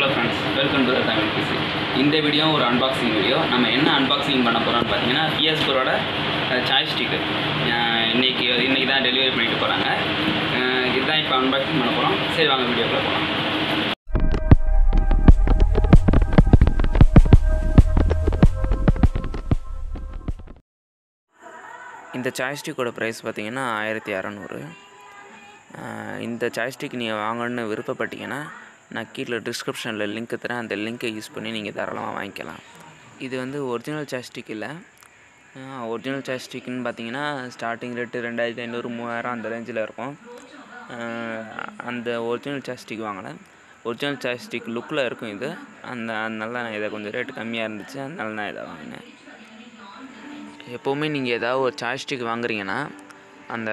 Hello friends welcome to Tamil PC இந்த video ஒரு unboxing video நம்ம என்ன அன்பாக்சிங் பண்ண போகிறோம்னு பார்த்தீங்கன்னா பிஎஸ் ஃபோரோட சாய்ஸ்டிக்கு இன்னைக்கு இன்னைக்கு தான் டெலிவரி பண்ணிட்டு போகிறாங்க இதுதான் இப்போ அன்பாக்சிங் பண்ண போகிறோம் சரி வாங்க வீடியோக்குள்ள போகலாம் இந்த சாய்ஸ்டிக்கோட ப்ரைஸ் பார்த்தீங்கன்னா ஆயிரத்தி அறநூறு இந்த சாய்ஸ்டிக் நீங்கள் வாங்கணும்னு விருப்பப்பட்டீங்கன்னா நான் கீழே டிஸ்கிரிப்ஷனில் லிங்க் தரேன் அந்த லிங்க்கை யூஸ் பண்ணி நீங்கள் தாராளமாக வாங்கிக்கலாம் இது வந்து ஒரிஜினல் சாய்ஸ்டிக் இல்லை ஒரிஜினல் சாய்ஸ்டிக்னு பார்த்தீங்கன்னா ஸ்டார்டிங் ரேட்டு ரெண்டாயிரத்தி ஐநூறு மூவாயிரம் அந்த ரேஞ்சில் இருக்கும் அஹ் அந்த ஒரிஜினல் சாய்ஸ்டிக் வாங்கினேன் ஒரிஜினல் சாய்ஸ்டிக் லுக்கில் இருக்கும் இது அந்த அதனால நான் இதை கொஞ்சம் ரேட்டு கம்மியாக இருந்துச்சு அதனால நான் இதை வாங்கினேன் எப்போவுமே நீங்கள் ஏதாவது ஒரு சாய்ஸ்டிக் வாங்குறீங்கன்னா அந்த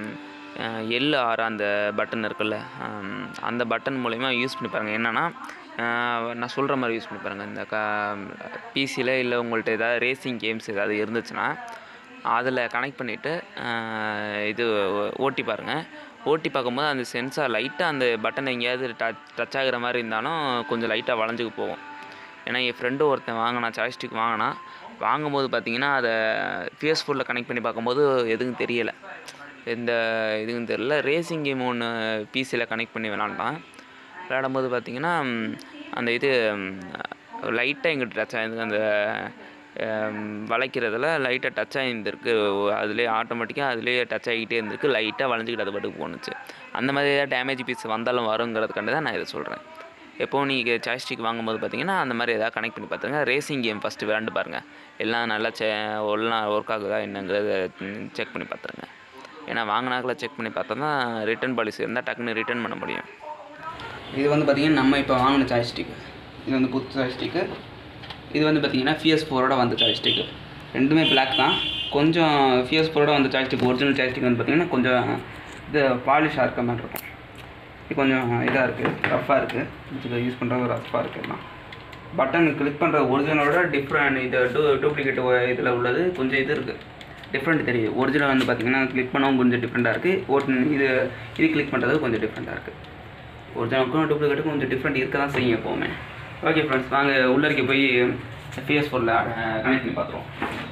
எல் ஆர் அந்த பட்டன் இருக்குல்ல ஹம், அந்த பட்டன் மூலிமா யூஸ் பண்ணி பாருங்கள் என்னென்னா நான் சொல்கிற மாதிரி யூஸ் பண்ணி பாருங்கள் இந்த க பிசியில் இல்லை உங்கள்கிட்ட ஏதாவது ரேசிங் கேம்ஸ் ஏதாவது இருந்துச்சுன்னா அதில் கனெக்ட் பண்ணிவிட்டு இது ஓட்டி பாருங்கள் ஓட்டி பார்க்கும்போது அந்த சென்சார் லைட்டாக அந்த பட்டன் எங்கேயாவது டச் டச் ஆகுற மாதிரி இருந்தாலும் கொஞ்சம் லைட்டாக வளைஞ்சுக்கு போகும் ஏன்னா என் ஃப்ரெண்டு ஒருத்தன் வாங்கினான் சாய்ஸ்டிக் வாங்கினான் வாங்கும்போது பார்த்தீங்கன்னா அதை பிஎஸ் ஃபோரில் கனெக்ட் பண்ணி பார்க்கும்போது எதுவும் தெரியலை எந்த இதுவும் தெரியல ரேசிங் கேம் ஒன்று பிசியில் கனெக்ட் பண்ணி விளாண்டான் விளையாடும்போது பார்த்தீங்கன்னா ம், அந்த இது லைட்டாக எங்கிட்ட டச் ஆகிருந்து அந்த ஹம், வளைக்கிறதுல லைட்டாக டச் ஆகியிருந்திருக்கு அதுலேயே ஆட்டோமேட்டிக்காக அதுலேயே டச் ஆகிக்கிட்டே இருந்திருக்கு லைட்டாக வளைஞ்சிக்கிட்டு அது பாட்டுக்கு போணுச்சு அந்த மாதிரி ஏதாவது டேமேஜ் பீஸ் வந்தாலும் வருங்கிறதுக்காண்டி தான் நான் இதை சொல்கிறேன் எப்போது நீங்கள் சாய்ஸ்டிக் வாங்கும்போது பார்த்தீங்கன்னா அந்த மாதிரி ஏதாவது கனெக்ட் பண்ணி பார்த்துங்க ரேசிங் கேம் ஃபஸ்ட்டு விளாண்டு பாருங்கள் எல்லாம் நல்லா செ எல்லாம் ஒர்க் ஆகுதா என்னங்கிறத செக் பண்ணி பார்த்துருங்க ஏன்னா வாங்கினாக்கில் செக் பண்ணி பார்த்தா தான் ரிட்டர்ன் பாலிசி இருந்தால் டக்குன்னு ரிட்டர்ன் பண்ண முடியும் இது வந்து பார்த்தீங்கன்னா நம்ம இப்போ வாங்கின சாய்ஸ்டிக்கு இது வந்து புது சாய்ஸ்டிக்கு இது வந்து பார்த்தீங்கன்னா ஃபிஎஸ் ஃபோரோட வந்த சாய்ஸ்டிக்கு ரெண்டுமே பிளாக் தான் கொஞ்சம் ஃபிஎஸ் ஃபோரோட வந்த சாய்ஸ்டிக் ஒரிஜினல் சாய்ஸ்டிக் வந்து பார்த்தீங்கன்னா கொஞ்சம் இது பாலிஷாக இருக்க மாதிரி இருக்கும் இது கொஞ்சம் இதாக இருக்குது ரஃப்பாக இருக்குது இது யூஸ் பண்ணுறது ரஃப்பாக இருக்குது எல்லாம் பட்டன் கிளிக் பண்ணுற ஒரிஜினலோட டிஃப்ரெண்ட் இது டூ டூப்ளிகேட் இதில் உள்ளது கொஞ்சம் இது இருக்குது டிஃப்ரெண்ட் தெரியுது ஒரிஜினல் வந்து பார்த்தீங்கன்னா கிளிக் பண்ணவும் கொஞ்சம் டிஃப்ரெண்ட்டாக இருக்குது ஒரு இது இது கிளிக் பண்ணுறது கொஞ்சம் டிஃப்ரெண்ட்டாக இருக்குது ஒரிஜினலுக்கும் டூப்ளிகேட்டுக்கும் கொஞ்சம் டிஃப்ரெண்ட் இருக்க தான் செய்யும் எப்போவுமே ஓகே ஃப்ரெண்ட்ஸ் வாங்க உள்ளரிக்க போய் பிஎஸ் ஃபோரில் கனெக்ட் பண்ணி பார்த்துருவோம்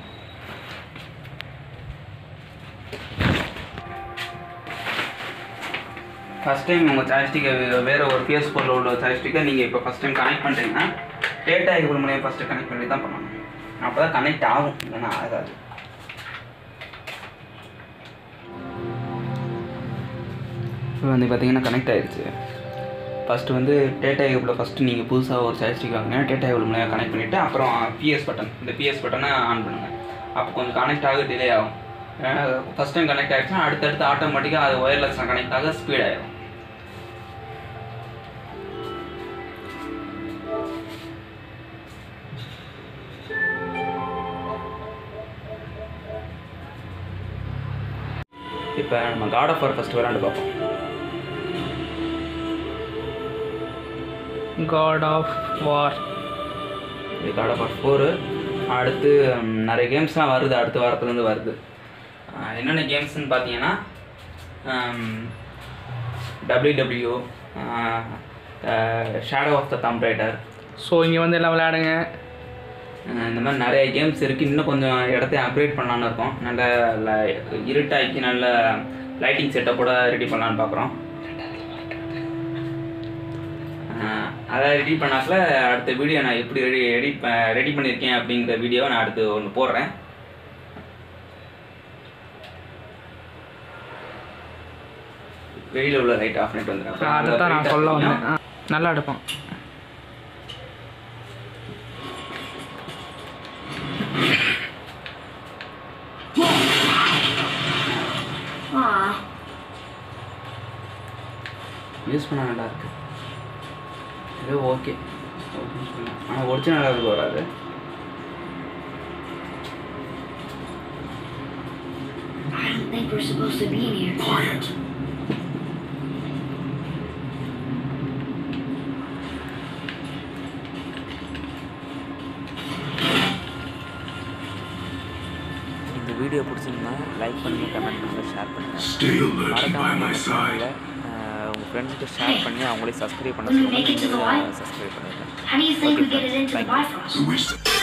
ஃபஸ்ட் டைம் உங்கள் சாய்ஸ்டிக்கை வேறு ஒரு பிஎஸ் ஃபோரில் உள்ள சாய்ஸ்டிக்கை நீங்கள் இப்போ ஃபஸ்ட் டைம் கனெக்ட் பண்ணுறீங்கன்னா டேட்டா கேபிள் மூலியம் ஃபஸ்ட்டு கனெக்ட் பண்ணி தான் பண்ணணும் அப்போ தான் கனெக்ட் ஆகும் இல்லைன்னா ஆகாது இப்போ வந்து பார்த்தீங்கன்னா கனெக்ட் ஆயிடுச்சு ஃபஸ்ட்டு வந்து டேட்டா கேபிளில் ஃபஸ்ட்டு நீங்கள் புதுசாக ஒரு சாய்ஸ்டிக் வாங்கினா டேட்டா கேபிள் மூலியம் கனெக்ட் பண்ணிவிட்டு அப்புறம் பிஎஸ் பட்டன் இந்த பிஎஸ் பட்டனை ஆன் பண்ணுங்கள் அப்போ கொஞ்சம் கனெக்ட் ஆக டிலே ஆகும் ஃபஸ்ட் டைம் கனெக்ட் ஆகிடுச்சுன்னா அடுத்தடுத்து ஆட்டோமேட்டிக்காக அது ஒயர்லெஸ் கனெக்ட் ஆக ஸ்பீட் ஆயிடும் இப்போ நம்ம காட் ஆஃப் வார் ஃபஸ்ட்டு விளாண்டு பார்ப்போம் God of War. இது காட் ஆஃப் வார் ஃபோரு அடுத்து ம், நிறைய கேம்ஸ்லாம் வருது அடுத்த வாரத்துலேருந்து வருது ஆஹ் என்னென்ன கேம்ஸ்னு பார்த்தீங்கன்னா W W Shadow of the Tomb Raider so இங்கே வந்து எல்லாம் விளையாடுங்க இந்த மாதிரி நிறைய கேம்ஸ் இருக்குது இன்னும் கொஞ்சம் இடத்தையும் அப்கிரேட் பண்ணலான்னு இருக்கோம் நல்ல ல- இருட்டாக்கி நல்ல லைட்டிங் செட்டப்போட ரெடி பண்ணலான்னு பார்க்குறோம் அதை ரெடி பண்ணாக்கில் அடுத்த வீடியோ நான் எப்படி ரெடி ரெடி ரெடி பண்ணியிருக்கேன் அப்படிங்கிற வீடியோவை நான் அடுத்து ஒன்று போடுறேன் வெளியில் உள்ள லைட் ஆஃப் பண்ணிட்டு வந்துடுறேன் அதை தான் நான் சொல்ல வந்தேன் ஆ, நல்லா எடுப்போம் யூஸ் பண்ண நல்லா இருக்கு இது ஓகே ஆனால் ஒரிஜினலாக இருக்கு வராது I don't think we're supposed to be in here. Quiet. இந்த வீடியோ பிடிச்சிருந்தா லைக் பண்ணுங்கள் கமெண்ட் பண்ணுங்கள் ஷேர் பண்ணுங்கள் Stay alert by மறக்காமல் my நம்ம side. சேனலை உங்கள் ஃப்ரெண்ட்ஸ்க்கு ஷேர் பண்ணி அவங்களே சப்ஸ்கிரைப் பண்ண When we சொல்லுங்கள் make it to the நீங்களும் light? சப்ஸ்கிரைப் பண்ணுங்கள் How do you think Okay, we get it friends. into the Thank you. Bifrost? Who is it?